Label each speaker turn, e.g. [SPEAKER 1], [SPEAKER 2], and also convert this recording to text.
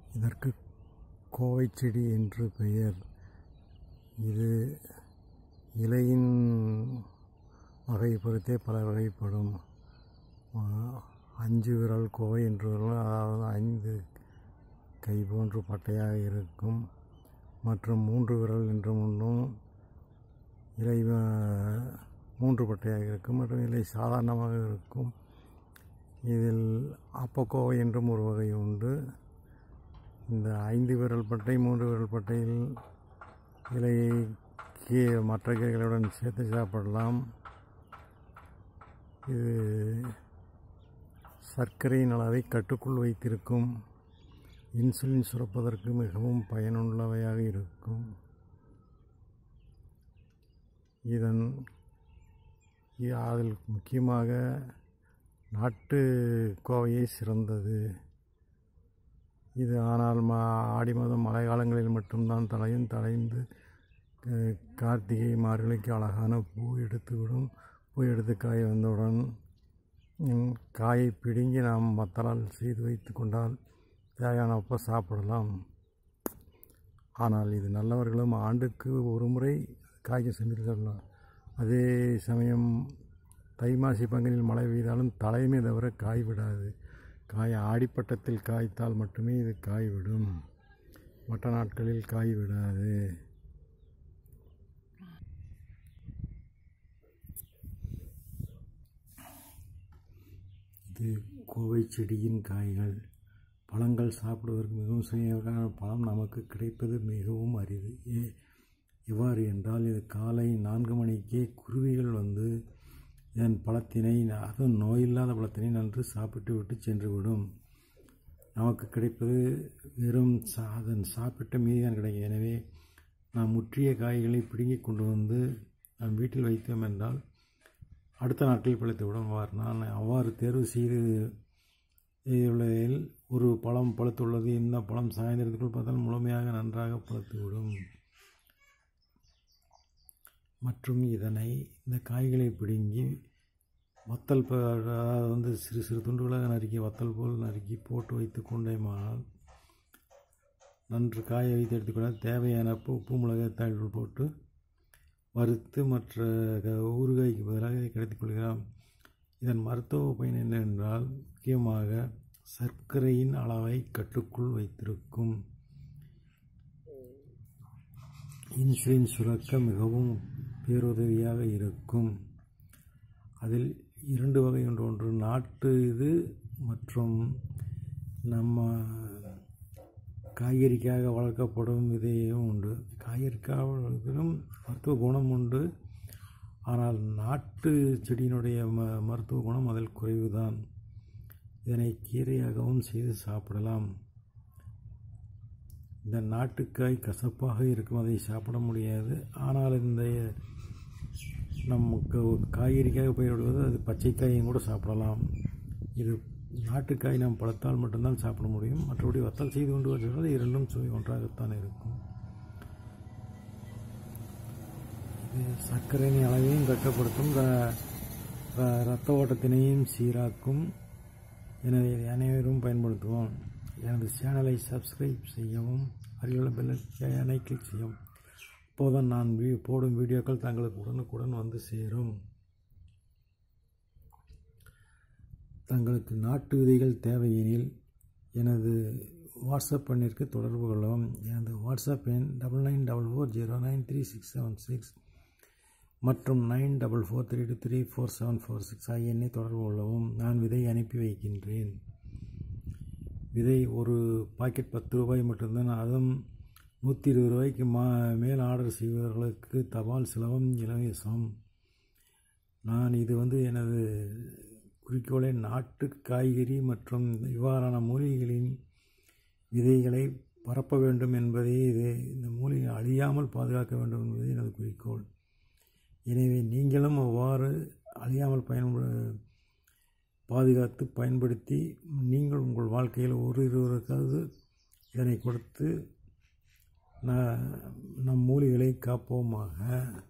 [SPEAKER 1] இதற்கு கோவை செடி என்று பெயர் இது இலையின் வகை பொறுத்தே பல வகைப்படும் அஞ்சு விரல் கோவை என்று வரும் அதாவது ஐந்து கை போன்று பட்டையாக இருக்கும் மற்றும் மூன்று விரல் என்று ஒன்றும் இலை மூன்று பட்டையாக இருக்கும் மற்றும் இலை சாதாரணமாக இருக்கும் இதில் அப்பக்கோவை என்றும் ஒரு வகை உண்டு இந்த ஐந்து விரல் பட்டை மூன்று விரல் பட்டையில் இலையை கீ மற்ற கீரைகளுடன் சேர்த்து சாப்பிடலாம் இது சர்க்கரையின் அளவை கட்டுக்குள் வைத்திருக்கும் இன்சுலின் சுரப்பதற்கு மிகவும் பயனுள்ளவையாக இருக்கும் இதன் அதில் முக்கியமாக நாட்டு கோவையே சிறந்தது இது ஆனால் மா ஆடி மாதம் மழை காலங்களில் மட்டும்தான் தலையும் தலைந்து கார்த்திகை மார்கழிக்கு அழகான பூ எடுத்துவிடும் பூ எடுத்து காய் வந்தவுடன் காயை பிடுங்கி நாம் மத்தலால் செய்து வைத்து கொண்டால் தேவையானப்போ சாப்பிடலாம் ஆனால் இது நல்லவர்களும் ஆண்டுக்கு ஒரு முறை காய்க்க சென்றிருக்கலாம் அதே சமயம் தை மாசி பங்குனில் மழை பெய்தாலும் தலையுமே தவிர காய் விடாது காய் ஆடிப்பட்டத்தில் காய்த்தால் மட்டுமே இது காய் விடும் மற்ற நாட்களில் காய் விடாது இது கோவை செடியின் காய்கள் பழங்கள் சாப்பிடுவதற்கு மிகவும் சுவையான பழம் நமக்கு கிடைப்பது மிகவும் அரிது ஏ எவ்வாறு என்றால் இது காலை நான்கு மணிக்கே குருவிகள் வந்து இதன் பழத்தினை அதுவும் நோயில்லாத பழத்தினை நன்று சாப்பிட்டு விட்டு சென்றுவிடும் நமக்கு கிடைப்பது வெறும் சா அதன் சாப்பிட்ட மீதிதான் கிடைக்கும் எனவே நாம் முற்றிய காய்களை பிடுங்கி கொண்டு வந்து நம் வீட்டில் வைத்தோம் என்றால் அடுத்த நாட்களில் பழுத்து விடும் நான் அவ்வாறு தேர்வு செய்து உள்ளதில் ஒரு பழம் பழுத்துள்ளது இந்த பழம் சாயந்தரத்துக்குள் பார்த்தால் முழுமையாக நன்றாக பழுத்துவிடும் மற்றும் இதனை இந்த காய்களை பிடுங்கி வத்தல் அதாவது வந்து சிறு சிறு துண்டுகளாக நறுக்கி வத்தல் போல் நறுக்கி போட்டு வைத்து கொண்டேமானால் நன்று காய வைத்து எடுத்துக்கொள்ள தேவையான உப்பு மிளகாய் தாள் போட்டு வறுத்து மற்ற ஊறுகாய்க்கு பதிலாக இதை கிடைத்துக் கொள்கிறோம் இதன் மருத்துவ பயன் என்னவென்றால் முக்கியமாக சர்க்கரையின் அளவை கட்டுக்குள் வைத்திருக்கும் இன்சுலின் சுரக்க மிகவும் பேருதவியாக இருக்கும் அதில் இரண்டு வகை ஒன்று ஒன்று நாட்டு இது மற்றும் நம்ம காய்கறிக்காக வளர்க்கப்படும் விதையும் உண்டு காய்கறிக்காக வளர்க்கிறதும் மருத்துவ குணம் உண்டு ஆனால் நாட்டு செடியினுடைய ம மருத்துவ குணம் அதில் குறைவுதான் இதனை கீரையாகவும் செய்து சாப்பிடலாம் இந்த நாட்டுக்காய் கசப்பாக இருக்கும் அதை சாப்பிட முடியாது ஆனால் இந்த நமக்கு காய்கறிக்காக பயிரிடுவது அது பச்சைக்காயும் கூட சாப்பிடலாம் இது நாட்டுக்காய் நாம் பழத்தால் மட்டும்தான் சாப்பிட முடியும் மற்றபடி வத்தல் செய்து கொண்டு வருகிறது இரண்டும் சுவை ஒன்றாகத்தான் இருக்கும் இது சர்க்கரையின் அளவையும் கட்டுப்படுத்தும் இரத்த ஓட்டத்தினையும் சீராக்கும் எனவே அனைவரும் பயன்படுத்துவோம் எனது சேனலை சப்ஸ்கிரைப் செய்யவும் அருகிலுள்ள பெல்லை கிளிக் செய்யவும் அப்போதான் நான் வீ போடும் வீடியோக்கள் தங்களுக்கு உடனுக்குடன் வந்து சேரும் தங்களுக்கு நாட்டு விதைகள் தேவையெனில் எனது வாட்ஸ்அப் எண்ணிற்கு தொடர்பு கொள்ளவும் எனது வாட்ஸ்அப் எண் double nine double four zero nine three six seven six மற்றும் nine double four three two three four seven four six ஆகிய எண்ணை தொடர்பு கொள்ளவும் நான் விதை அனுப்பி வைக்கின்றேன் விதை ஒரு பாக்கெட் பத்து ரூபாய் மட்டும்தான் அதுவும் நூற்றி இருபது ரூபாய்க்கு மா மேல் ஆர்டர் செய்பவர்களுக்கு தபால் செலவும் இலவசம் நான் இது வந்து எனது குறிக்கோளை நாட்டு காய்கறி மற்றும் இவ்வாறான மூலிகைகளின் விதைகளை பரப்ப வேண்டும் என்பதே இது இந்த மூலிகை அழியாமல் பாதுகாக்க வேண்டும் என்பதே எனது குறிக்கோள் எனவே நீங்களும் அவ்வாறு அழியாமல் பயன்பட பாதுகாத்து பயன்படுத்தி நீங்கள் உங்கள் வாழ்க்கையில் ஒரு இருவருக்காவது இதனை கொடுத்து நம் மூலிகளை காப்போமாக